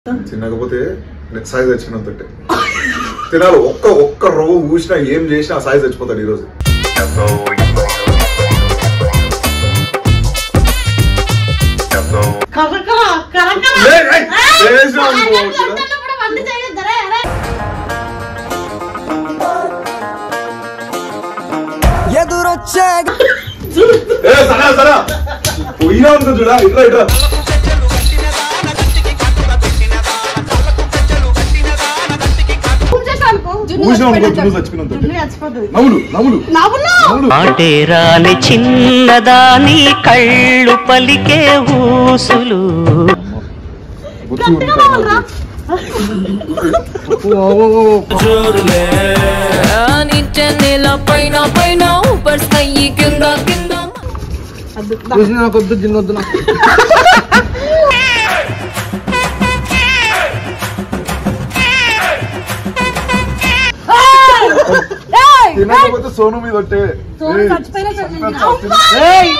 తినకపోతే సాయి చచ్చినంత తినాలి ఒక్క ఒక్క రవ్వ ఊసినా ఏం చేసినా ఆ సాయి చచ్చిపోతాడు ఈరోజు కరకర కరకర లే, ఏయ్, ఏయ్! లేచావు ఆయన నువ్వు. చదువుతున్నప్పుడు వంట చేయొద్దురా, అరే. ఎదురొచ్చే ఏ సరా సరా పోయినా ఉంటుంది చూడా ఇట్లా ఇట్లా ఊసేసావు అనుకో, జున్ను ఊసినావు అనుకో, చచ్చిపోయినట్టు. జున్ను చచ్చిపోయినట్టు. జున్ను చచ్చిపోతుంది. నవ్వులు నవ్వులు నవ్వులు. నవ్వులు మాటేరాని చిన్నదాని కళ్ళు పలికే ఊసులు బొచ్చు గట్టిగా నవ్వులురా. నీచే నేల పైన పైన ఊపర్ స్థాయి కింద కింద అద్దు, దా. చూసి నాకు వద్దు జిన్నొద్దు నాకు ఏయ్! ఏయ్! తినకపోతే సోను మీద ఒట్టే సోను ఏయ్, చచ్చిపోయినా సరే నేను చచ్చిపోయినా అమ్మా! ఏయ్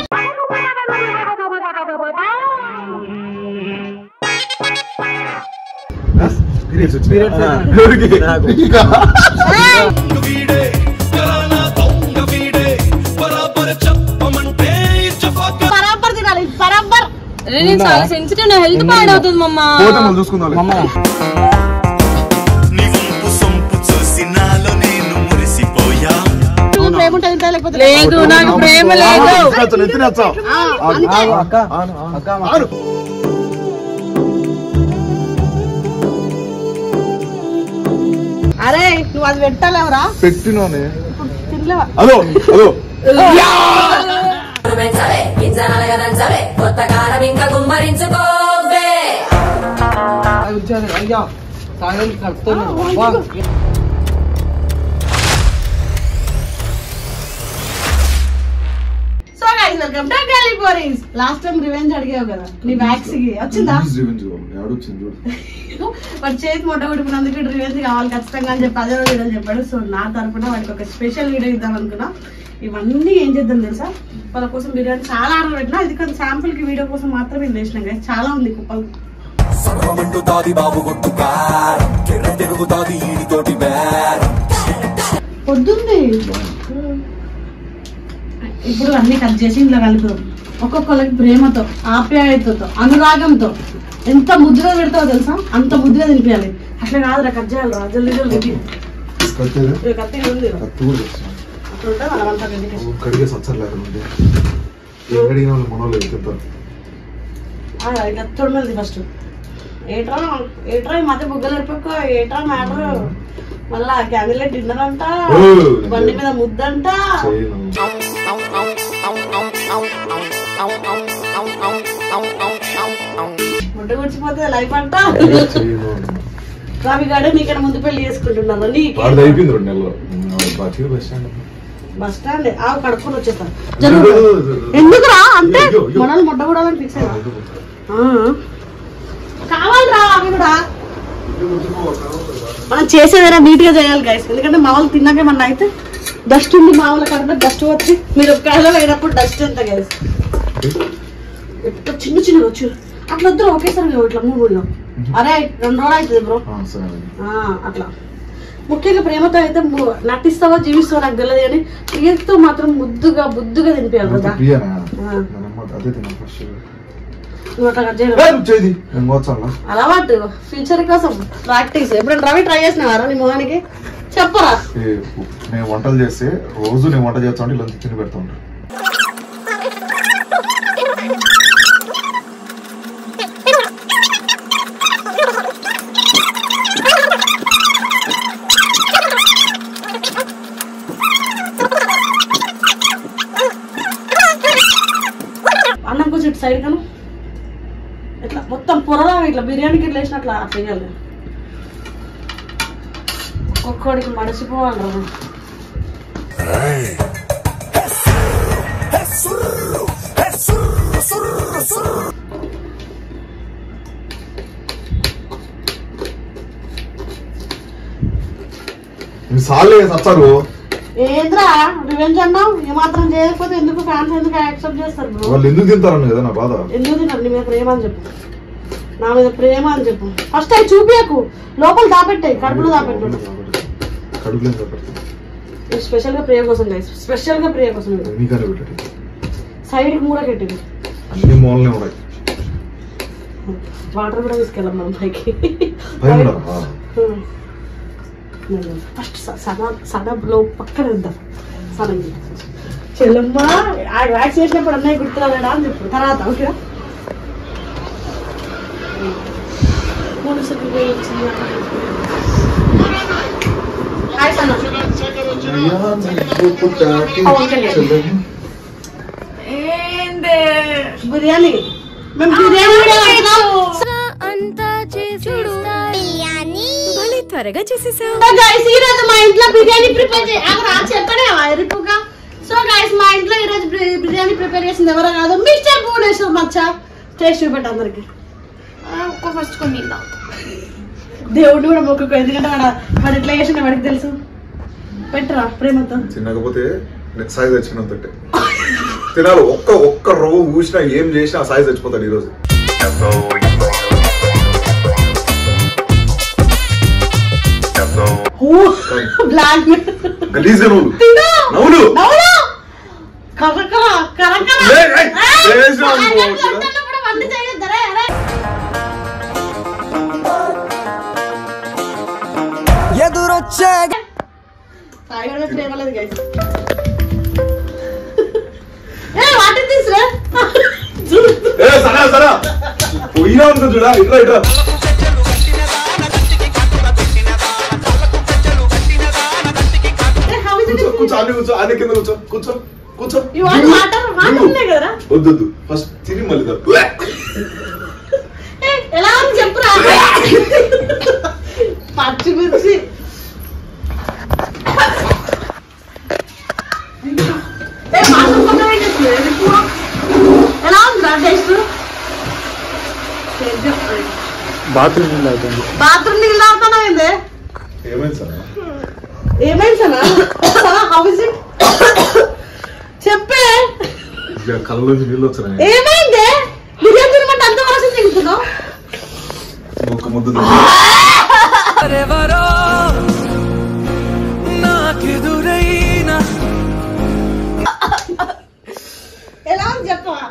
పీరియడ్స్ వచ్చినాయి. పీరియడ్స్ ఆ, వచ్చినాయి. ఎవరికి? నాకు. నీకా? బరాబర్ తినాలి బరాబర్ అరే నేను చాలా సెన్సిటివ్ నా హెల్త్ పాడవుతుంది మమ్మ పోతే మనం చూసుకుందాం మమ్మ నీ వంపు సొంపు చూసి నాలో నేను మురిసిపోయా నువ్వు ప్రేమ ఉంటుంది ఇంత లేకపోతే లేదు నాకు ప్రేమ లేదు ఎత్తినొచ్చు, ఎత్తినొచ్చు. ఆ, ఆగు, అంతే. ఆగు, అక్క ఆగు, ఆగు. అక్క ఆగు. అరే నువ్వు అది పెట్టాలేవరా పెట్టినోనే తినలేవా అదో అదో పెంచాలే గింజనాలుగా దంచాలే కొత్త కారం ఇంకా గుమ్మరించుకోవే వచ్చాను అయ్యా సాగలు కలుపుతున్నాను అబ్బా. సో గైస్ వెల్కమ్ టు గల్లీ పోరీస్ లాస్ట్ టైం రివెంజ్ అడిగావు కదా నీ వ్యాక్స్ కి వచ్చిందా Please revenge కావాలి. ఏడొచ్చింది చూడు వాడు చేతి మొట్ట కొట్టుకున్నందుకు రివెంజ్ కావాలి ఖచ్చితంగా అని చెప్పి అదే వీడియో చెప్పాడు సో నా తరపున వాడికి ఒక స్పెషల్ వీడియో ఇద్దాం అనుకున్నా ఇవన్నీ ఏం చేద్దాం తెలుసా వాళ్ళ కోసం బిర్యానీ చాలా ఆర్డర్ పెట్టినా ఇది కొంచెం శాంపుల్ కి వీడియో కోసం మాత్రమే ఇది చేసినాం guys. చాలా ఉంది కుప్పలు సర్వమంటుతాది బాబు కొట్టు కారం కెర్ర తిరుగుతాది ఈడితోటి బేరం పొద్దుంది ఇప్పుడు అన్ని కట్ చేసి ఇంట్లో కలుపుదాం ఒక్కొక్కరికి ప్రేమతో ఆప్యాయతతో అనురాగంతో ఎంత ముద్దుగా పెడతావో తెలుసా అంత ముద్దుగా తినిపించాలి అట్లా కాదురా కట్ చేయాలి రా జల్దీ జల్దీ కట్టేదే ఇది కత్తి ఇది ఉంది కత్తి కూడా తెస్తున్నాను. అట్లా ఉంటే మనం అంతా dedication. ఓ కడిగే సచ్చర్ లేకుండా ఏం కడిగిన వాళ్ళు మనోళ్ళు వెళ్తుంటారు ఆ, ఇది కత్తి ఉండదు ఫస్ట్ ఏట్రా ఏట్రా ఈ మధ్య బుగ్గలు ఎరుపక్క ఏట్రా మ్యాటర్ మళ్ళా క్యామిల్ డిన్నర్ అంట ఓ, బండి మీద ముద్దంట చేయను ముడ్డ గుడిచిపోతే లైఫ్ అంట చేయను రవి గారు నీకన్నా ముందు పెళ్లి చేసుకుంటున్నారు నీకే వాడిది అయిపోయింది రెండు నెలలు బాగా బస్ స్టాండ్ బస్ స్టాండ్ ఆ కడుక్కొని వచ్చేస్తాను జరుగు. ఎందుకురా అంటే అయ్యో, అయ్యో. మనల్ని మొట్ట కూడా ఫిక్స్ అయ్యా కావాలిరా అవి కూడా మనం చేసేదైనా నీట్ గా చేయాలి గైస్ ఎందుకంటే మా వాళ్ళు తిన్నాక మన అయితే డస్ట్ ఉంది మా వాళ్ళ కడుపు డస్ట్ వచ్చి మీరు ఒక్కలో అయినప్పుడు డస్ట్ ఎంత గైస్ ఎట్లా చిన్న చిన్న వచ్చు అట్లా వద్దు ఒకేసారి లేవు ఇట్లా మూడు ఊళ్ళో అరే రెండు రోజులు అవుతుంది బ్రో ఆ, సరే ఆ, అట్లా ముఖ్యంగా ప్రేమతో అయితే ము- నటిస్తావో జీవిస్తావో నాకు తెలియదు కానీ ప్రియతో మాత్రం ముద్దుగా బుద్దుగా తినిపించాలి కదా ప్రియానా ఆ. నన్నమ్మ అదే తిన్నా ఫస్ట్ నువ్వు అట్లా కట్ చేయరు. నువ్వు చేయి నేను పోతాను అలవాటు ఫ్యూచర్ కోసం ప్రాక్టీస్ ఎప్పుడైనా రవి ట్రై చేసినావారా నీ మొహానికి చెప్పరా నేను వంటలు చేస్తే రోజు నేను వంట చేస్తా ఉంటే ఇలా తిని పెడతా ఉంటాను అన్నం కొంచెం ఇటు సైడ్ కాను ఇట్లా మొత్తం పొరలా ఇట్లా బిర్యానీకి ఇట్లా వేసినట్లా అట్లా వేయాలి ఒక్కొక్కడికి మడిచిపోవాలి రా. మీరు సార్లే సచ్చారు ఏంద్రా రివెంజ్ అన్నావు ఏమాత్రం చేయకపోతే ఎందుకు ఫ్యాన్స్ ఎందుకు యాక్సెప్ట్ చేస్తారు బ్రో వాళ్ళు ఎందుకు తింటారని కదా నా బాధ ఎందుకు తిన్నారు నీ మీద ప్రేమ అని చెప్పు నా మీద ప్రేమ అని చెప్పు ఫస్ట్ అవి చూపియకు లోపల దాపెట్టాయి కడుపులో దాపెట్టు కడుపులో పెడతాను స్పెషల్ గా ప్రియ కోసం గైస్ స్పెషల్ గా ప్రియ కోసం ఇది. నీకనే పెట్టండి సైడ్ కి మూల కట్టింది అన్ని మూలనే ఉన్నాయి వాటర్ కూడా తీసుకెళ్ళాం మనం పైకి భయం ఉండదా? ఫస్ట్ సదా సదా లో పక్కన ఇద్దాం సదా చెల్లమ్మ ఆ వ్యాక్స్ చేసినప్పుడు అన్నయ్య గుర్తురాలేడా అని చెప్పు తర్వాత ఓకేనా మూడు సెకండ్లు వచ్చింది. హాయ్ సనా అయ్యా, నువ్వు పుట్టాకి చెల్లెమ్మ. బిర్యానీ మేము బిర్యానీ కూడా వండుతాం. అంతా చూడు భలే త్వరగా చేసేసావు సో గైస్ ఈ రోజు మా ఇంట్లో బిర్యానీ ప్రిపేర్ చే అక్కడ ఆ చెప్పనే ఎరుపుగా సో గైస్ మా ఇంట్లో ఈ రోజు బి- బిర్యానీ ప్రిపేర్ చేసింది ఎవరో కాదు మిస్టర్ భువనేశ్వర్ మచ్చ టేస్ట్ చూపెట్టు అందరికి ఒక్క ఫస్ట్ కొన్ని దేవుడు కూడా మొక్కుకో ఎందుకంటే వాడు వాడు ఎట్లా చేసిన వాడికి తెలుసు పెట్టరా ప్రేమతో తినకపోతే నెక్స్ట్ సాయి తెచ్చినంతటే తినాలి ఒక్క ఒక్క రవ్వ ఊసినా ఏం చేసినా ఆ సాయి చచ్చిపోతాడు ఈరోజు బ్లాక్ గలీజ్గా నువ్వు తిను నవ్వులు నవ్వులు కరకర కరకర ఏయ్, ఏయ్, ఏయ్, చేసావు ఆ, అనుకో, నేను వండుతున్నప్పుడు వండి చేయొద్దు, రే, రే. ఎదురొచ్చే సాయిగడ ప్రేమ లేదు guys. ఏ వాటి తీసురా ఏ సరా సరా పోయినా ఉంటుంది చూడా ఇట్లా ఇట్లా కూర్చో కూర్చో అన్ని కూర్చో అన్ని కింద కూర్చో కూర్చో కూర్చో You want water? Water దిగు. ఉన్నాయి కదరా? వద్దు వద్దు ఫస్ట్ తిని మళ్ళీ దా. ఎలా ఉంది చెప్పురా పచ్చిమిర్చి ఏ, మాంసం పక్కన పెట్టేసి, ఇది కూర. ఎలా ఉందిరా టేస్ట్ బాత్రూమ్ అవుతుంది బాత్రూమ్ నీళ్ళు తాగుతానా ఏంది ఏమైంది సార్ ఏమైంది Sana Sana how is it చెప్పే ఇక కళ్ళలోంచి నీళ్ళు వచ్చినాయి ఏమైంది బిర్యానీ తినమంటే అంత వాసన తింటున్నావు ఒక్క ముద్ద తిను. ఎవరో నాకెదురైనా ఎలా ఉంది చెప్పవా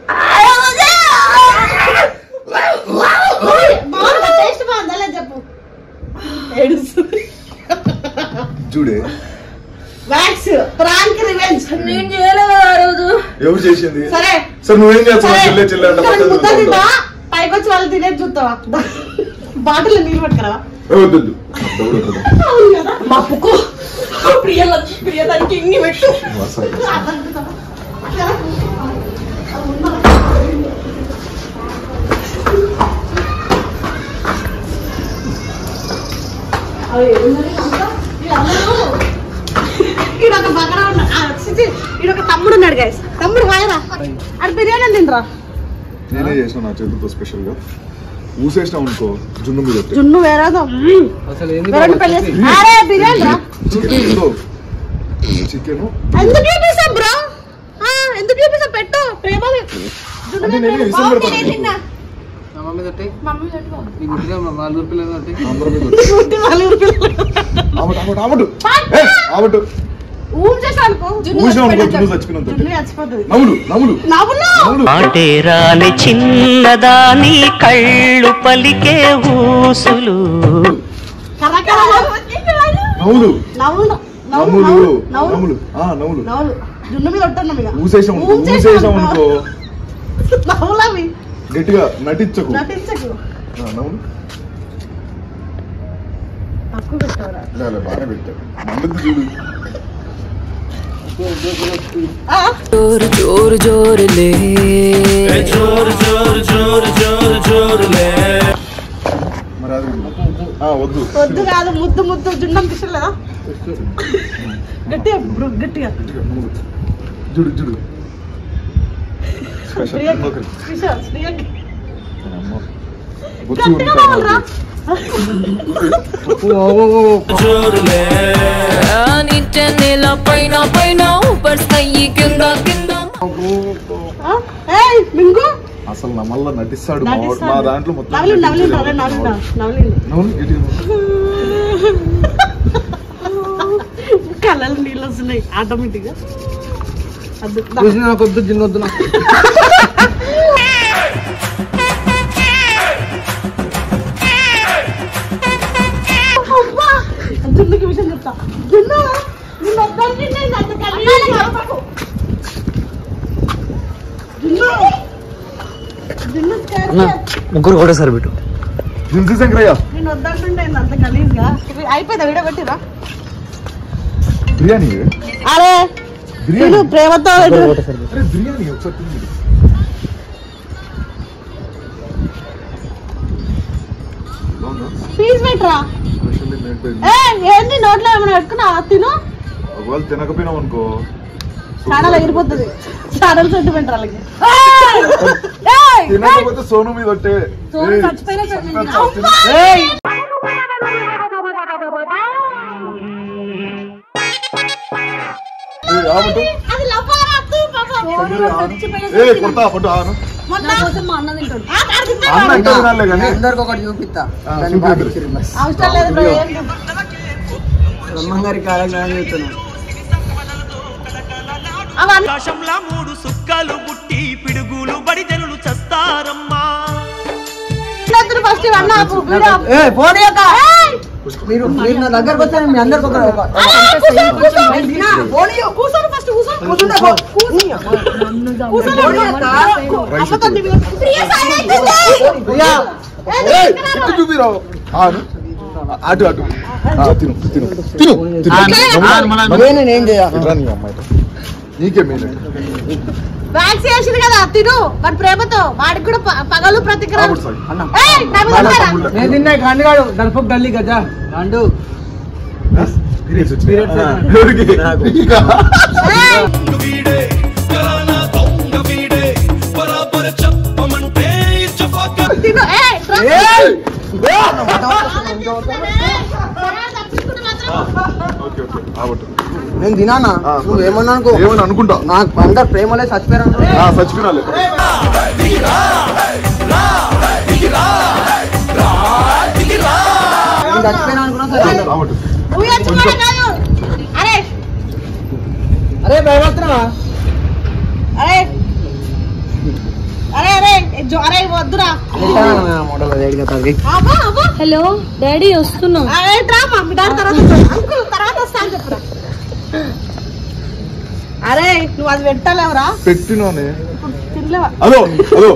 బాగుందా టేస్ట్ బాగుందా లేదా చెప్పు ఏడుస్తుంది చూడే వ్యాక్స్ ప్రాంక్ రివెంజ్ నేను చేయలేదు ఆ రోజు ఎవరు చేసింది సరే సార్ నువ్వేం చేస్తావు సరే చెల్లె చెల్లె అంటే ఇక్కడ ముద్ద పక్కన తింటా పైకి వచ్చి వాళ్ళు తినేది చూస్తావా బాటిల్ నీళ్ళు పట్టుకురావా ఏ, వద్దు వద్దు. దౌడు వద్దు. అవును కదా మప్పుకో ప్రియ ప్రియ దానికి ఇన్ని పెట్టు వాసన. ఈడొక బకరా ఉన్నాడు ఆ, చి, చి, ఈడొక తమ్ముడు ఉన్నాడు గైస్ తమ్ముడు వాయరా అది బిర్యానీ తినరా నేనే చేసిన నా చేతులతో స్పెషల్ గా ఊసేసినాం అనుకో జున్ను మీద పెట్టి. జున్ను వేరేదో అసలు ఏంది వేరే బాబు పెళ్ళి వచ్చేసి? అరే బిర్యానీ రా చికెన్ ఇందులో. చికెన్ ఎందుకు చూపిస్తావు బ్రో ఎందుకు చూపిస్తావు పెట్టు ప్రేమ జున్ను అంటే నేను మీద ఇసం బాగుంది, పెడతాను నేను తిన్నా. మా మమ్మీ తట్టి మమ్మీ పెట్టుకో. నీకు గుర్తుగా మా నాలుగు రూపాయలు తట్టి అందరం మీద పెట్టి. గుడ్డి నలుగురు పిల్లలు. ఆమటు ఆమటు ఆమటు ఏ, ఆమటు ఊం చేసా అనుకో ఊసినాం అనుకో జున్ను చచ్చిపోయినంత జున్ను చచ్చిపోతుంది నవ్వులు నవ్వులు నవ్వులు నవ్వులు మాటేరాని చిన్నదాని కళ్ళు పలికే ఊసులు కరకర నవ్వులు నవ్వులు నవ్వులు నవ్వులు నవ్వులు నవ్వులు నవ్వులు ఆ నవ్వులు నవ్వులు జున్ను మీద కొట్టాను ఇక ఊసేసాం ఊం చేసాం ఊసేసాం అనుకో. అనుకో నవ్వులు అవి గట్టిగా నటించకు నటించకు ఆ, నవ్వులు తక్కువ పెట్టవరా లే, లే, బాగానే పెట్టారు మండుద్ది చూడు జోరు జోరు జోరులే మరి అది ఆ, వద్దు వద్దు కాదు ముద్దు ముద్దు జున్ను అనిపిస్తలేదా గట్టిగా బ్రో గట్టిగా నవ్వులు. చూడు చూడు స్పెషల్ ప్రియకి ఒకరి. విశాల్, ప్రియకి. అమ్మ. బొచ్చు గట్టిగా ఉంటా నవ్వులురా. ఓ, ఓ, ఓ, ఓ. నిత్య నేల పైన పైన ఊపర్ స్థాయి కింద కింద ఆ? ఏయ్ మింగు అసలు నా మళ్ళా నటిస్తాడు మా వాడు. నటిస్తాడు. మా దాంట్లో మొత్తం నవలిండు నవలిండు అరే నటించేదే నవలిండు మా వాడు. నవలిండు నవ్వులు, ఇటు ఇటు. కళ్ళలు నీళ్ళు వస్తున్నాయి ఆటోమేటిక్ గా అద్దు దా. చూసిన నాకు వద్దు జిన్ వద్దు నాకు. అబ్బా! జున్నుకి విషయం చెప్తా జున్ను నిన్ను వద్దంటే నేను అంత కలిగి నడపకు. జున్ను జున్ను స్కార్ ముగ్గురు కూడా సార్ బిట్టు దిల్సీ శంకరయ్య నేను వద్దంటుంటే నేను అంత గలీజ్గా అయిపోయిందా వీడియో పెట్టిరా బిర్యానీ అరే బిర్యానీ నేను ప్రేమతో అరే బిర్యానీ ఒకసారి తిను. బాగుందా? పీస్ పెట్టరా Specially made by me. ఏ ఏంది నోట్లో ఏమైనా పెట్టుకున్నావా తిను ఒకవేళ తినకపోయినావు అనుకో చాడలు ఎగిరిపోతుంది చాడలు సెంటిమెంట్ వాళ్ళకి తినకపోతే సోను మీద ఒట్టే సోను ఏయ్, చచ్చిపోయినా చచ్చిపోయినా చచ్చిపోయినా. చచ్చిపోయినా. ఏయ్, ఆపట్టు. అది లవ్వారా తూ పాపం. శంకరయ్య, ఆను. ఏయ్, కొడతా పట్టు ఆను మొన్న ఆ, కాదు తింటావా? అన్న ఇంకా తినాలే కానీ అందరికి ఒకటి చూపిస్తా ఆ, దాన్ని చూపిద్దురు. బాగా ఇచ్చిర్రు బస్. అవసరం లేదు బ్రో ఏం బ్రహ్మంగారి కాలంగా చెప్తున్నా అవన్నీ ఆకాశంలా మూడు సుక్కలు పుట్టి పిడుగులు బడిజనులు చస్తారమ్మా వద్దు ఫస్ట్ ఇవన్నీ ఆపు వీడియో ఆపు. ఏ పోనీ యొక్క ఏయ్! మీరు మీరు నా దగ్గరకు వచ్చారు మీ అందరికి ఒక ఒక- ఒక- అరే, కూర్చో, కూర్చో. నేను తినా, పోనీ. కూర్చోండి ఫస్ట్ కూర్చో. కూర్చుంటే పో. కూర్చోండి. అమ్మతో దిగు. ప్రియ సాయి అయిపోయింది. ప్రియా, ఏయ్, ఇటు చూపిరావు ఆను అటు అటు ఆ, తిను తిను తిను తిను నువ్వే నేను ఏం చేయ ఇట్రా నీ అమ్మాయి నీకే మెయిన్ వ్యాక్సిన్ వేసింది కదా తిను వాడి ప్రేమతో వాడికి కూడా ప- పగలు ప్రతిక్రియ ఆవిడ సాయి అన్న ఏయ్, నా మీద ఉన్నారా? నేను తిన్నా గండుగాడు దర్పక్ గల్లీ గజా గండు పీరియడ్స్ వచ్చినాయి. Periods ఆ, వచ్చినాయి. ఎవరికి? నీకా? ఏయ్, వీడే కరానా దొంగ వీడే బరాబర్ చెప్పమంటే ఇచ్చఫాక తిను ఏయ్, రా. ఏయ్! తప్పించుకుంటే మాత్రం ఓకే ఓకే ఆవట్టు నేను తినానా ఆ. నువ్వు ఏమన్నా అనుకో ఏమని అనుకుంటా నాకు అందరు ప్రేమలే చచ్చిపోయారు ఆ, చచ్చిపోయినాలే నేను చచ్చిపోయినా అనుకున్నా సరే అందరూ. ఆవట్టు నువ్వు చచ్చిపోవడం కాదు అరే అరే భయపడుతున్నావా అరే అరే అరే జో- అరే వద్దురా మోడల్ వేడిగా తగ్గి అబ్బా అబ్బా హలో డాడీ వస్తున్నాం అరే డ్రామా మీ డాడీ తర్వాత వస్తాడు. అంకుల్ తర్వాత వస్తా అని చెప్పురా అరే నువ్వు అది పెట్టలేవరా పెట్టినోనే తినలేవా అదో అదో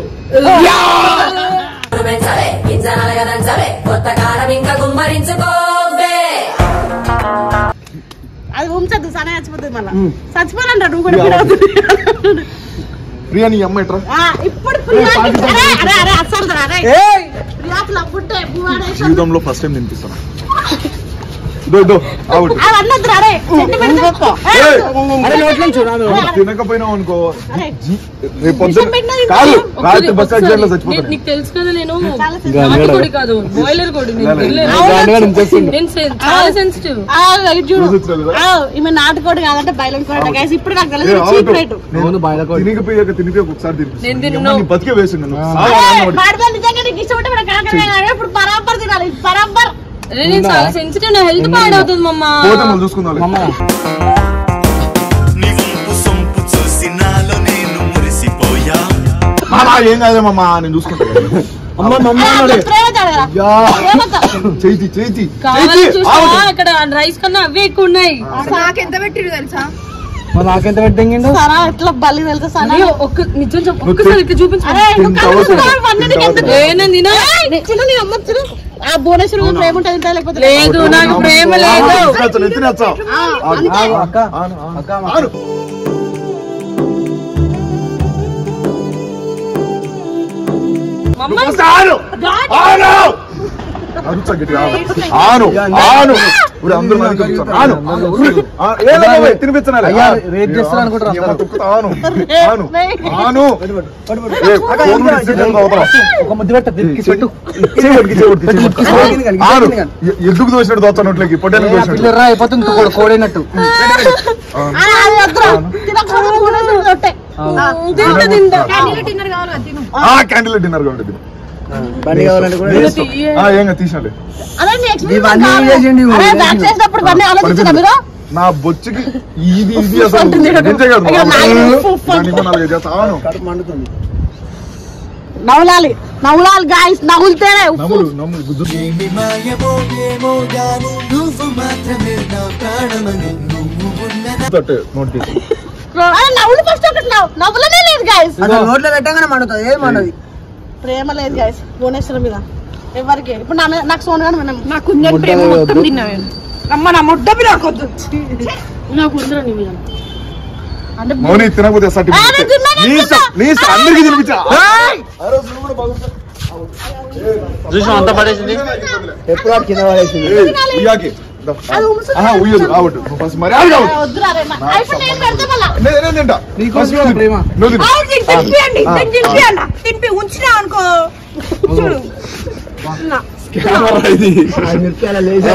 అది ఉంచద్దు సనే చచ్చిపోతుంది మళ్ళా చచ్చిపోనంట నువ్వు కూడా పిలవద్దు. ప్రియా నీ అమ్మాయి ఎట్రా ఆ, ఇప్పుడు ప్రియాకి అరే అరే అరే అసలు అరే ఏయ్ ప్రియాకి లవ్వుంటే భూవాడేశ్వరం జీవితంలో ఫస్ట్ టైం తినిపిస్తాను దో దో ఆవట్టు అది అన్నద్దు అరే sentiment చెప్పు. ఏ, ఏయ్! అరే నోట్లో నుంచి రాదు తినకపోయినావు అనుకో అరే రేపు పొద్దున్న విషం పెట్టినా కాదు తింటావు. రాత్రి బస్ యాక్సిడెంట్ లో నీ- చచ్చిపోతాను నీకు తెలుసు కదా నేను చాలా నాటుకోడి కాదు బాయిలర్ కోడి నేను లేదు. తినలేను. అవును. నేను సెన్- చాలా సెన్సిటివ్ ఆ, ఇది చూడు చూసి వచ్చినా కదా? ఆ, ఈమె నాటుకోడి కాదంటే బయలు కోట గైస్ ఇప్పుడు నాకు ఏ, తెలిసి చీప్ ఆవట్టు. రేటు అవును, బాయిలకోడి. తినిగిపోయాక తినిపోయాక ఒకసారి నేను తినిపిస్తాను తిన్ను. నీ అమ్మ నీ బతికే వేసి నన్ను ఆ. సావా అన్నవాడు. మాడిపోయి నిజంగా నీకు ఇష్టం ఉంటే మనం కాకరకాయ ఇప్పుడు బరాబర్ తినాలి బరాబర్ అరే నేను చాలా సెన్సిటివ్ నా హెల్త్ పాడవుతుంది మమ్మ పోతే మనం చూసుకుందాం మమ్మ నీ వంపు సొంపు చూసి నాలో నేను మురిసిపోయా మామా ఏం కాదే మామా నేను చూసుకుంటాను అమ్మ మమ్మ అన్నాడు ప్రేమ చాలు కదా ప్రేమతో. చేతి చేతి కావాలని చూసావా ఇక్కడ రైస్ కన్నా అవే ఎక్కువ ఉన్నాయి మరి నాకెంత పెట్టింగిండు సరా ఎట్లా బలి వెళ్తా సనా అరే ఒక్క నిజం చెప్పు ఒక్కసారి ఇక్కడ చూపించు అరే నువ్వు తింటావా కళ్ళు తినవా? మూసుకోవాలి, వన్నీ నీకు ఎందుకు? ఏ, నేను తినా? ఏయ్, చిన్న నీ అమ్మ చిన్న. ఆ భువనేశ్వరం ప్రేమ ఉంటుంది తింటా లేకపోతే లేదు నాకు ప్రేమ లేదు ఎత్తి నచ్చా ఆ, అంతే ఆగు, అక్క అక్క మా- మమ్మ ఆను ఆను అరుచా గట్టిగా ఆను ఆను ఇప్పుడు అందరూ మంది కలుగుతారు. ఆను ఆ, ఏదో ఒకటి తినిపించనాలి అయ్యా, రేప్ చేస్తారు అనుకుంటారు ఏమో అందరూ. తొక్కుతా, ఆను ఆను ఆను ఏ, ఫోన్ కూడా ఇస్తే నేను అవతల. ఒక ముద్దు పెట్ట తిరిగి పెట్టు చేయబడికి, చేయబడికి, చేయబడికి. ఇసుకెళ్ళి కానీ, ఆను ఇసుకెళ్ళి కానీ. ఎ- ఎందుకు దోసినట్టు దోస్తానట్లకి పొట్టేలు దోసినట్టు పిల్లరా అయిపోతుంది కోడ- కోడైనట్టు ఆ, అది వద్దురా. తినకూడదు భువనేశ్వరం రొట్టె తింటా తింటా ఆ క్యాండిల్ డిన్నర్ గా ఉంటుంది బండి కావాలంటే కూడా ఆ, ఏం కాదు, తీసినట్లే అదే నీ experience ఇవన్నీ కావాలి. చేసిండు ఇవి. అరే బ్యాక్ చేసినప్పుడు ఇవన్నీ ఆలోచించారా మీరు నా బొచ్చుకి ఇది ఇది అసలు ఉంటుంది ఇక్కడ. నిజంగా కాదు. ఇక్కడ నాలుగు ఉప్పు దాన్ని ఇంకో నాలుగు చేస్తా. అవును. కడుపు మండుతుంది నవ్వులాలి నవ్వులాలి గాయస్ నవ్వులుతేనే ఉప్పు నమ్ములు నమ్ములు గుద్దు తట్టే నోట్ చేసి అరే నవ్వులు ఫస్ట్ ఒకటి నవ్వు నవ్వులనే లేదు గాయస్ అసలు నోట్లో పెట్టగానే మండుతుంది ఏం మండదు ప్రేమ లేదు గాయస్ భువనేశ్వరం మీద ఎవరికి ఇప్పుడు నా మీద నాకు సోను గారు నాకు కుంజని ప్రేమ మొత్తం తిన్నా అమ్మ నా ముడ్డ మీద నాకొద్దు నాకు ఉందిరా నీ మీద అంటే మౌని తినకపోతే సర్టి అరే తిన్నాను, నీ ఇష్టం నీ ఇష్టం అందరికి తినిపించా చూసిన అంత పడేసింది ఎప్పుడు ఆడు కింద పడేసింది ఇయాకి దా. అది ఉమ్ముసు- ఆహా ఉయ్యదు ఆవట్టు నువ్వు ఫస్ట్ మరి ఆడు కావద్దు వద్దురా రే, నా- అయిపోయి నేను పెడతా మళ్ళా. నేను నేను తింటా నీకు ఫస్ట్ వద్దురా ప్రేమ. నువ్వు తిను. అవును, నీకు తినిపియండి, ఆ. నేను తినిపియన్నా. తినిపి ఉంచినా అనుకో చూడు నా. కెమెరా ఇది అది మిరపకాయల లేచి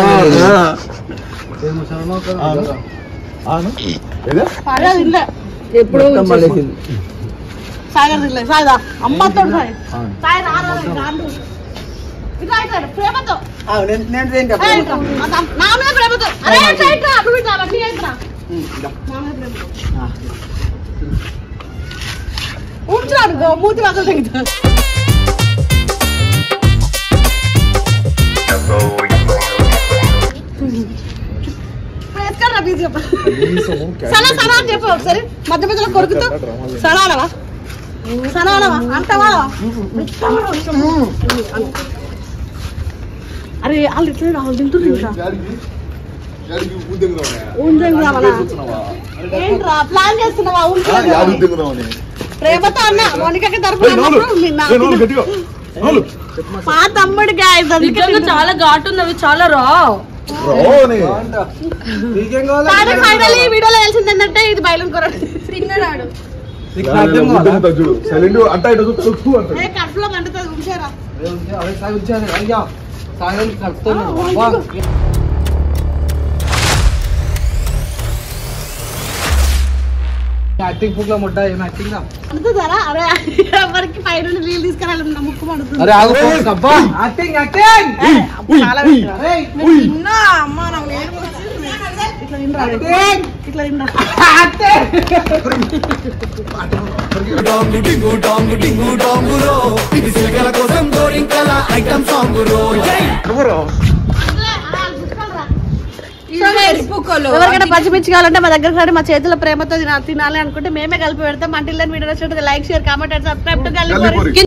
ఆను ఏదే సాగర్ తినలే. ఎప్పుడు మొత్తం పడేసింది సాగర్ తినలే సాయిదా అమ్మతో సాయి సాయి రా, రా, రా, రాండు. ఇట్లా ఇట్లా ప్రేమతో ఆ, నేను నేను తింటా ఏ, ఇట్లా. నా నా మీద ప్రేమతో అరే ఇట్లా ఇట్లా నువ్వు ఇట్లా అవన్నీ ఇట్లా నా మీద ప్రేమతో ఉంచురా అనుకో మూతి మాత్రం తగ్గుతుంది వేసుకోరా ప్లీజ్ చెప్పు సనా సనా అని చెప్పు ఒకసారి మధ్య మధ్యలో కొరుకుతూ సనా అనవా సనా అనవా అంటవా అరే వాళ్ళు ఇట్లా వాళ్ళు తింటున్నారు ఇంకా యాడికి ఉద్యోగం ఉంజంగి రావాలా ఏంట్రా ప్లాన్ చేస్తున్నావా యాడి ఉంజంగి ఉద్యోగం ప్రేమతో అన్న మౌనికకి తరపు నోలు ఏ, నోలు గట్టిగా నోలు మా తమ్ముడు గాయస్ అందుకే చాలా ఘాటు ఉంది అవి చాలా రా రోని నీకేం కావాలి ఫైనల్ ఈ వీడియోలో తెలిసింది ఏంటంటే ఇది బయలు కొరడు తిన్నాడు నీకు అర్థం కావాలా? చూడు సైలెంట్ అంటే ఇటు చూస్తూ ఉప్పు అంటాడు ఏ కడుపులో మండుతుంది ఉంచారా అదే సాగు ఇచ్చారు అయ్యా సాగం కలుపుతున్నాడు వా. యాక్టింగ్ ఫుడ్ లో ముడ్డ ఏం యాక్టింగ్ రా అంటున్నారా అరే ఎవరికి పైన నీళ్ళు తీసుకురాలి నా ముక్కు మండుతుంది అరే ఆగు ఫోకస్ అబ్బా యాక్టింగ్ యాక్టింగ్ ఏ, అప్పుడు చాలా పెట్టిరా. అరే తిన్నా అమ్మ నాకు నేను ఇట్లా తినరా ఇట్లా తినరా ఎవరికైనా పచ్చిమిర్చి కావాలంటే మా దగ్గర రండి మా చేతుల ప్రేమతో తినా- తినాలి అనుకుంటే మేమే కలిపి పెడతాం అంటే video like share comment and subscribe to గల్లీపోరి.